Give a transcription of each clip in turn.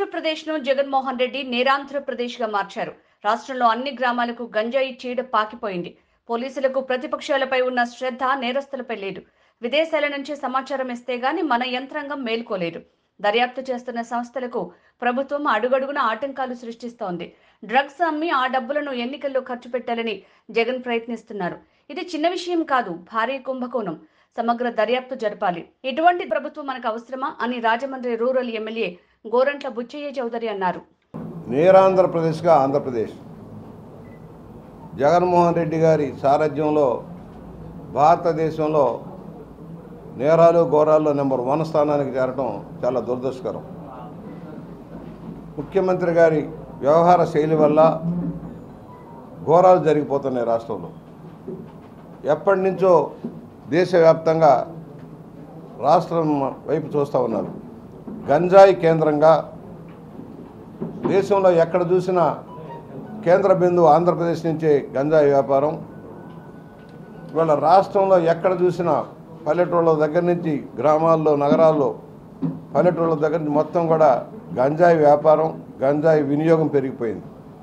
ఆంధ్రప్రదేశ్ ను జగన్మోహన్ రెడ్డి నేరాంధ్రప్రదేశ్ గా మార్చారు రాష్ట్రంలో అన్ని గ్రామాలకు గంజాయి చీడ పాకిపోయింది పోలీసులకు ప్రతిపక్షాలపై ఉన్న శ్రద్ధ నేరస్తులపై లేదు విదేశాల నుంచి సమాచారం ఇస్తే గాని మన యంత్రాంగం మేల్కోలేదు దర్యాప్తు చేస్తున్న సంస్థలకు ప్రభుత్వం అడుగడుగున ఆటంకాలు సృష్టిస్తోంది డ్రగ్స్ అమ్మి ఆ డబ్బులను ఎన్నికల్లో ఖర్చు పెట్టాలని జగన్ ప్రయత్నిస్తున్నారు ఇది చిన్న విషయం కాదు భారీ కుంభకోణం సమగ్ర దర్యాప్తు జరపాలి ఇటువంటి ప్రభుత్వం మనకు అవసరమా అని రాజమండ్రి రూరల్ ఎమ్మెల్యే గోరంట్ల బుచ్చయ్య చౌదరి అన్నారు నేరాంధ్రప్రదేశ్గా ఆంధ్రప్రదేశ్ జగన్మోహన్ రెడ్డి గారి సారథ్యంలో భారతదేశంలో నేరాలు ఘోరాల్లో నెంబర్ వన్ స్థానానికి చేరడం చాలా దురదృష్టకరం ముఖ్యమంత్రి గారి వ్యవహార శైలి వల్ల ఘోరాలు జరిగిపోతున్నాయి రాష్ట్రంలో ఎప్పటి నుంచో దేశవ్యాప్తంగా రాష్ట్రం వైపు చూస్తూ ఉన్నారు గంజాయి కేంద్రంగా దేశంలో ఎక్కడ చూసినా కేంద్ర బిందువు ఆంధ్రప్రదేశ్ నుంచే గంజాయి వ్యాపారం ఇవాళ రాష్ట్రంలో ఎక్కడ చూసినా పల్లెటూళ్ళ దగ్గర నుంచి గ్రామాల్లో నగరాల్లో పల్లెటూళ్ళ దగ్గర నుంచి మొత్తం కూడా గంజాయి వ్యాపారం గంజాయి వినియోగం పెరిగిపోయింది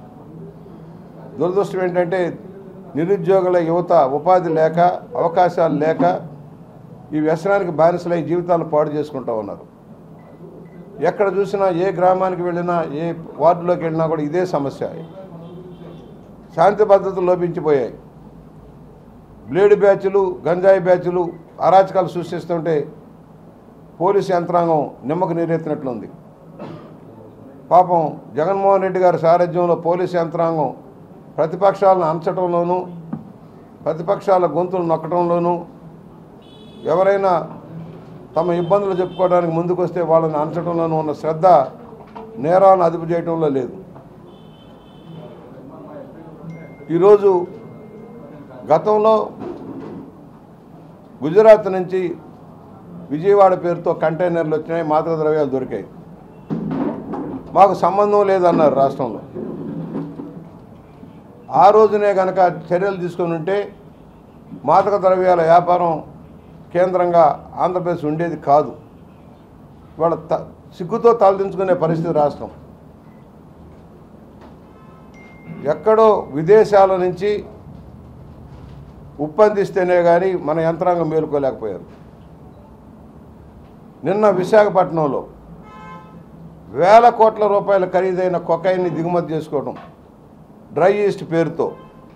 దురదృష్టం ఏంటంటే నిరుద్యోగుల యువత ఉపాధి లేక అవకాశాలు లేక ఈ వ్యసనానికి బానిసలై జీవితాలు పాడు చేసుకుంటూ ఉన్నారు ఎక్కడ చూసినా ఏ గ్రామానికి వెళ్ళినా ఏ వార్డులోకి వెళ్ళినా కూడా ఇదే సమస్య శాంతి భద్రతలు లోపించిపోయాయి బ్లేడ్ బ్యాచ్లు గంజాయి బ్యాచ్లు అరాచకాలు సృష్టిస్తుంటే పోలీసు యంత్రాంగం నిమ్మకు నీరెత్తినట్లుంది పాపం జగన్మోహన్ రెడ్డి గారి సారథ్యంలో పోలీసు యంత్రాంగం ప్రతిపక్షాలను అంచడంలోనూ ప్రతిపక్షాల గొంతులు నొక్కడంలోనూ ఎవరైనా తమ ఇబ్బందులు చెప్పుకోవడానికి ముందుకు వస్తే వాళ్ళని అంచడంలోనూ ఉన్న శ్రద్ధ నేరాలను అదుపు చేయడంలో లేదు ఈరోజు గతంలో గుజరాత్ నుంచి విజయవాడ పేరుతో కంటైనర్లు వచ్చినాయి మాదక ద్రవ్యాలు దొరికాయి మాకు సంబంధం లేదన్నారు రాష్ట్రంలో ఆ రోజునే కనుక చర్యలు తీసుకొని ఉంటే మాదక ద్రవ్యాల వ్యాపారం కేంద్రంగా ఆంధ్రప్రదేశ్ ఉండేది కాదు వాళ్ళ త సిగ్గుతో తలదించుకునే పరిస్థితి రాష్ట్రం ఎక్కడో విదేశాల నుంచి ఉప్పందిస్తేనే కానీ మన యంత్రాంగం మేలుకోలేకపోయారు నిన్న విశాఖపట్నంలో వేల కోట్ల రూపాయల ఖరీదైన కొకైన్ని దిగుమతి చేసుకోవడం డ్రై ఈస్ట్ పేరుతో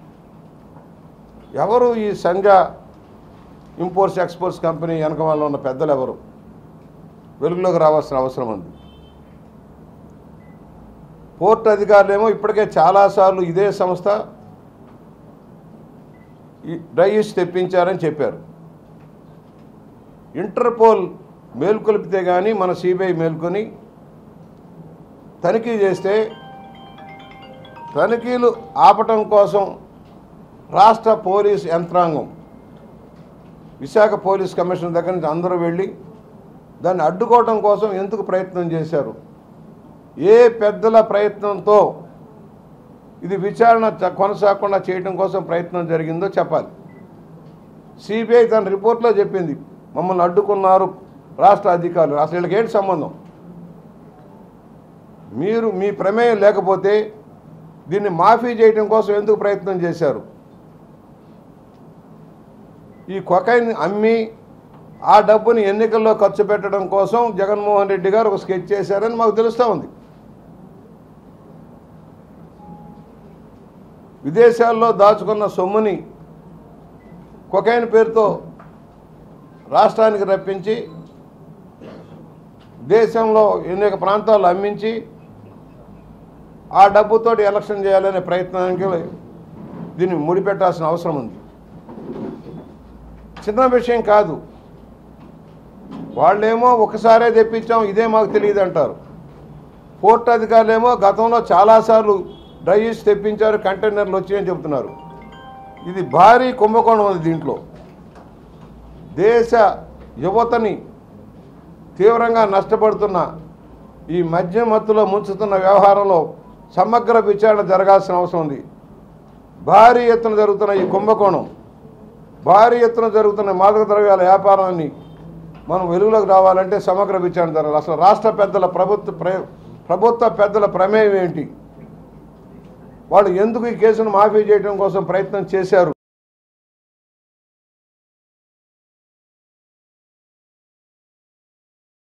ఎవరు ఈ సంజా ఇంపోర్ట్స్ ఎక్స్పోర్ట్స్ కంపెనీ వెనక వాళ్ళు ఉన్న పెద్దలు ఎవరు వెలుగులోకి రావాల్సిన అవసరం ఉంది పోర్ట్ అధికారులేమో ఇప్పటికే చాలాసార్లు ఇదే సంస్థ ఈ డ్రై ఈస్ట్ తెప్పించారని చెప్పారు ఇంటర్పోల్ మేల్కొలిపితే కానీ మన సిబిఐ మేల్కొని తనిఖీ చేస్తే తనిఖీలు ఆపటం కోసం రాష్ట్ర పోలీస్ యంత్రాంగం విశాఖ పోలీస్ కమిషనర్ దగ్గర నుంచి అందరూ వెళ్ళి దాన్ని అడ్డుకోవడం కోసం ఎందుకు ప్రయత్నం చేశారు ఏ పెద్దల ప్రయత్నంతో ఇది విచారణ చ- కొనసాగకుండా చేయడం కోసం ప్రయత్నం జరిగిందో చెప్పాలి సిబిఐ తన రిపోర్ట్లో చెప్పింది మమ్మల్ని అడ్డుకున్నారు రాష్ట్ర అధికారులు అసలు వీళ్ళకి ఏంటి సంబంధం మీరు మీ ప్రమేయం లేకపోతే దీన్ని మాఫీ చేయడం కోసం ఎందుకు ప్రయత్నం చేశారు ఈ కొకైన్ అమ్మి ఆ డబ్బుని ఎన్నికల్లో ఖర్చు పెట్టడం కోసం జగన్మోహన్ రెడ్డి గారు ఒక స్కెచ్ చేశారని మాకు తెలుస్తూ ఉంది విదేశాల్లో దాచుకున్న సొమ్ముని కొకైన్ పేరుతో రాష్ట్రానికి రప్పించి దేశంలో అనేక ప్రాంతాల్లో అమ్మించి ఆ డబ్బుతోటి ఎలక్షన్ చేయాలనే ప్రయత్నానికి దీన్ని ముడిపెట్టాల్సిన అవసరం ఉంది చిన్న విషయం కాదు వాళ్ళేమో ఒకసారే తెప్పించాం ఇదే మాకు తెలియదు అంటారు పోర్ట్ అధికారులేమో గతంలో చాలాసార్లు డ్రైవ్స్ తెప్పించారు కంటైనర్లు వచ్చాయని చెబుతున్నారు ఇది భారీ కుంభకోణం ఉంది దీంట్లో దేశ యువతని తీవ్రంగా నష్టపడుతున్న ఈ మద్యం మత్తులో ముంచుతున్న వ్యవహారంలో సమగ్ర విచారణ జరగాల్సిన అవసరం ఉంది భారీ ఎత్తున జరుగుతున్న ఈ కుంభకోణం భారీ ఎత్తున జరుగుతున్న మాదక ద్రవ్యాల వ్యాపారాన్ని మనం వెలుగులోకి రావాలంటే సమగ్ర విచారణ జరగాలి అసలు రాష్ట్ర పెద్దల ప్రభుత్వ ప్ర ప్రభుత్వ పెద్దల ప్రమేయం ఏంటి వాళ్ళు ఎందుకు ఈ కేసును మాఫీ చేయడం కోసం ప్రయత్నం చేశారు